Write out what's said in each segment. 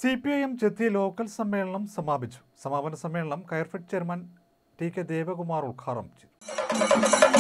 C P I M Chethi local സമ്മേളനം സമാപിച്ചു സമാപന സമ്മേളനം Coirfed chairman T K Devakumar ഉദ്ഘാടനം ചെയ്തു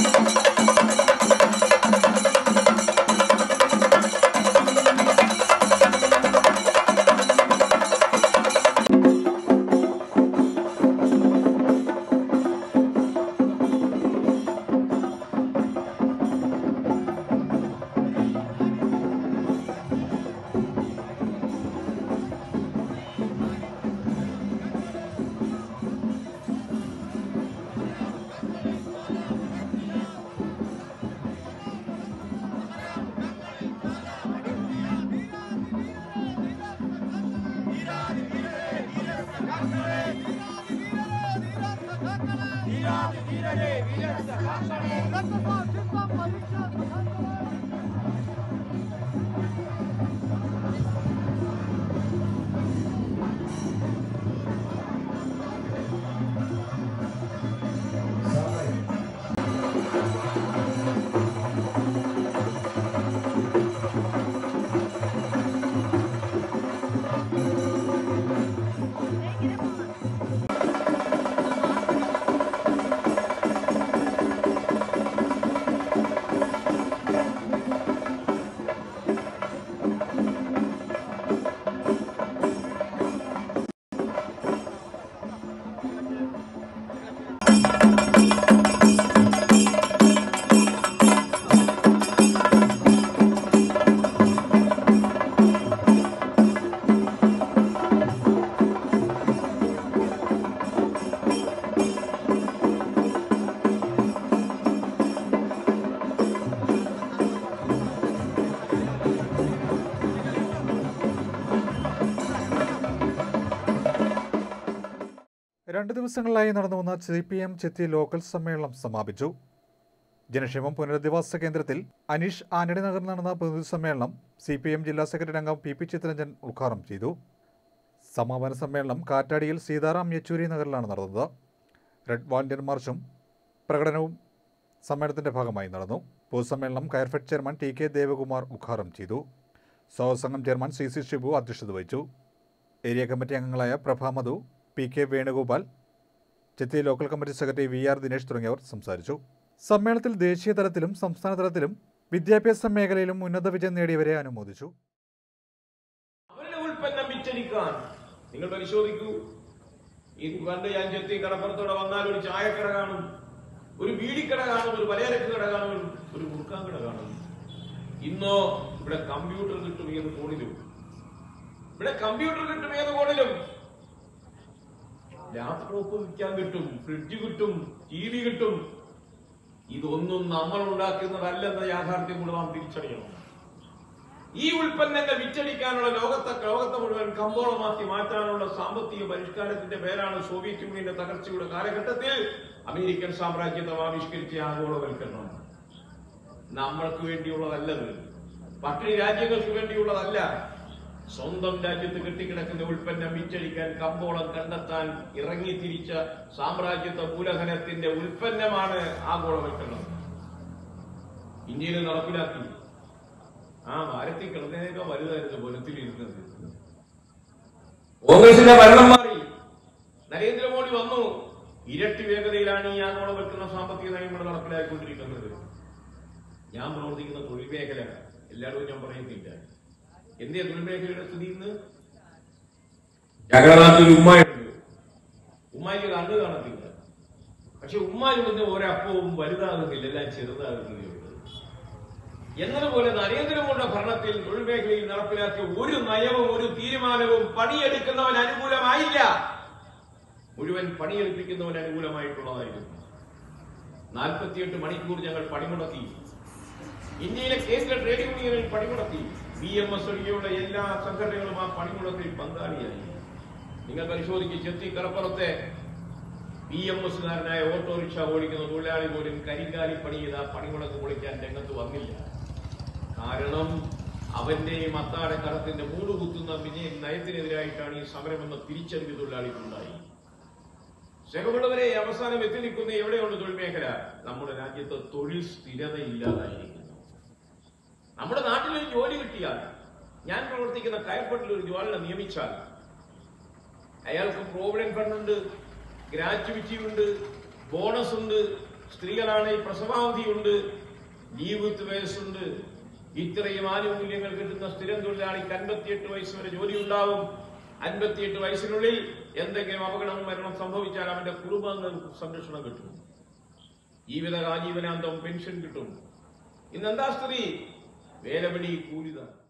രണ്ട് ദിവസങ്ങളിലായി നടന്നു വന്ന C P M Chethi local സമ്മേളനം സമാപിച്ചു ജനക്ഷേമം പുനരധിവാസ കേന്ദ്രത്തിൽ അനീഷ് ആന്റണി നഗറിൽ നടന്ന പ്രതിനിധി സമ്മേളനം സി പി എം ജില്ലാ സെക്രട്ടറി അംഗം പി പി ചിത്രരഞ്ജൻ ഉദ്ഘാടനം ചെയ്തു സമാപന സമ്മേളനം കാറ്റാടിയിൽ സീതാറാം യെച്ചൂരി നഗറിലാണ് നടന്നത് റെഡ് വാളണ്ടിയർ മാർച്ചും പ്രകടനവും സമ്മേളനത്തിന്റെ ഭാഗമായി നടന്നു പൊതുസമ്മേളനം Coirfed chairman T K Devakumar ഉദ്ഘാടനം ചെയ്തു സ്വാഗതസംഘം ചെയർമാൻ സി സി ഷിബു അധ്യക്ഷത വഹിച്ചു ഏരിയ കമ്മിറ്റി അംഗങ്ങളായ Prabha Madhu P K Venugopal Chethi local committee secretary V R Dinesh തുടങ്ങിയവർ സംസാരിച്ചു സമ്മേളനത്തിൽ ദേശീയ തലത്തിലും സംസ്ഥാന തലത്തിലും വിദ്യാഭ്യാസ മേഖലയിലും ഉന്നത വിജയം നേടിയവരെ അനുമോദിച്ചു അവരുടെ ഉൽപ്പന്നം വിറ്റഴിക്കാൻ നിങ്ങൾ പരിശോധിക്കൂ ഈ പണ്ട് ഞാൻ ചെത്തി കടപ്പുറത്തോടെ വന്നാൽ ഒരു ചായക്കട കാണും ഒരു ബീഡിക്കട കാണും ഒരു പലചരക്ക് കട കാണും ഒരു- ഒരു മുറുക്കാൻ കട കാണും ഇന്നോ ഇവിടെ കമ്പ്യൂട്ടർ കിട്ടും ഏത് കോണിലും ഇവിടെ കമ്പ്യൂട്ടർ കിട്ടും ഏത് കോണിലും ലാപ്ടോപ്പ് വിൽക്കാൻ കിട്ടും ഫ്രിഡ്ജ് കിട്ടും ടി വി കിട്ടും ഇതൊന്നും നമ്മൾ ഉണ്ടാക്കുന്നതല്ലെന്ന യാഥാർത്ഥ്യം കൂടെ നാം തിരിച്ചറിയണം ഈ ഉൽപ്പന്നങ്ങൾ വിറ്റഴിക്കാനുള്ള ലോകത്തെ ലോകത്തെ മുഴുവൻ കമ്പോളമാക്കി മാറ്റാനുള്ള സാമ്പത്തിക പരിഷ്കാരത്തിന്റെ പേരാണ് സോവിയറ്റ് യൂണിയന്റെ തകർച്ചയുടെ കാലഘട്ടത്തിൽ അമേരിക്കൻ സാമ്രാജ്യത്വം ആവിഷ്കരിച്ച ആഗോളവൽക്കരണം നമ്മൾക്ക് വേണ്ടിയുള്ളതല്ലത് പട്ടിണി രാജ്യങ്ങൾക്ക് വേണ്ടിയുള്ളതല്ല സ്വന്തം രാജ്യത്ത് കെട്ടിക്കിടക്കുന്ന ഉൽപ്പന്നം വിറ്റഴിക്കാൻ കമ്പോളം കണ്ടെത്താൻ ഇറങ്ങിത്തിരിച്ച സാമ്രാജ്യത്വ മൂലധനത്തിന്റെ ഉൽപ്പന്നമാണ് ആഗോളവൽക്കരണം ഇന്ത്യയിൽ നടപ്പിലാക്കി ആ ഭാരത്തിൽ കിടന്നതിനേക്കാൾ വലുതായിരുന്നു വനത്തിലിരുന്നത് കോൺഗ്രസിന്റെ ഭരണം മാറി നരേന്ദ്രമോദി വന്നു ഇരട്ടി വേഗതയിലാണ് ഈ ആഗോളവൽക്കരണ സാമ്പത്തിക നയങ്ങൾ നടപ്പിലാക്കിക്കൊണ്ടിരിക്കുന്നത് ഞാൻ പ്രവർത്തിക്കുന്ന തൊഴിൽ മേഖല എല്ലാവരും ഞാൻ പറയുന്നില്ല എന്തേ തൊഴിൽ മേഖലയുടെ സ്ഥിതി ഇന്ന് ഞങ്ങളുടെ നാട്ടിൽ ഉമ്മായുണ്ട് ഉമ്മായിക്ക് കണ്ണു കാണത്തില്ല പക്ഷെ ഉമ്മായിടുന്ന ഒരപ്പവും വലുതാകുന്നില്ല എല്ലാം ചെറുതാകുന്നതേ ഉള്ളൂ എന്നതുപോലെ നരേന്ദ്രമോദിയുടെ ഭരണത്തിൽ തൊഴിൽ മേഖലയിൽ നടപ്പിലാക്കിയ ഒരു നയവും ഒരു തീരുമാനവും പണിയെടുക്കുന്നവൻ അനുകൂലമായില്ല മുഴുവൻ പണിയെടുപ്പിക്കുന്നവൻ അനുകൂലമായിട്ടുള്ളതായിരുന്നു നാൽപ്പത്തിയെട്ട് മണിക്കൂർ ഞങ്ങൾ പണിമുടക്കി ഇന്ത്യയിലെ കേന്ദ്ര ട്രേഡ് യൂണിയനിൽ പണിമുടക്കി ബി എം എസ് ഒഴികെയുള്ള എല്ലാ സംഘടനകളും ആ പണിമുടക്കിൽ പങ്കാളിയായി നിങ്ങൾ പരിശോധിക്കും ചെത്തി കടപ്പുറത്തെ ബി എം എസ്കാരനായ ഓട്ടോറിക്ഷ ഓടിക്കുന്ന തൊഴിലാളി പോലും കരിങ്കാലി പണി ചെയ്ത് ആ പണിമുടക്ക് പൊളിക്കാൻ രംഗത്ത് വന്നില്ല കാരണം അവന്റെ ഈ മത്താടെ കടത്തിന്റെ മൂട് കുത്തുന്ന വിജയ നയത്തിനെതിരായിട്ടാണ് ഈ സമരമെന്ന തിരിച്ചറിവ് തൊഴിലാളിക്കുണ്ടായി സഹമുള്ളവരെ അവസാനം എത്തി നിൽക്കുന്ന എവിടെയുള്ള തൊഴിൽ മേഖല നമ്മുടെ രാജ്യത്ത് തൊഴിൽ സ്ഥിരതയില്ലാതായിരിക്കുന്നു നമ്മുടെ നാട്ടിൽ ഒരു ജോലി കിട്ടിയാൽ ഞാൻ പ്രവർത്തിക്കുന്ന കയർപ്പെട്ടിൽ ഒരു ജോലിനെ നിയമിച്ചാൽ അയാൾക്ക് പ്രോവിഡന്റ് ഫണ്ട് ഉണ്ട് ഗ്രാറ്റുവിറ്റി ഉണ്ട് ബോണസ് ഉണ്ട് സ്ത്രീകളാണെങ്കിൽ പ്രസവാവധി ഉണ്ട് ലീവ് വിത്ത് വേസ് ഉണ്ട് ഇത്രയും ആനുകൂല്യങ്ങൾ കിട്ടുന്ന സ്ഥിരം തൊഴിലാളിക്ക് അൻപത്തിയെട്ട് വയസ്സ് വരെ ജോലി ഉണ്ടാവും അൻപത്തിയെട്ട് വയസ്സിനുള്ളിൽ എന്തെങ്കിലും അപകടം മരണം സംഭവിച്ചാൽ അവന്റെ കുടുംബങ്ങൾക്ക് സംരക്ഷണം കിട്ടും ജീവിത ആജീവനാന്തം പെൻഷൻ കിട്ടും ഇന്നെന്താ സ്ഥിതി വേലപിടി കൂലിതാണ്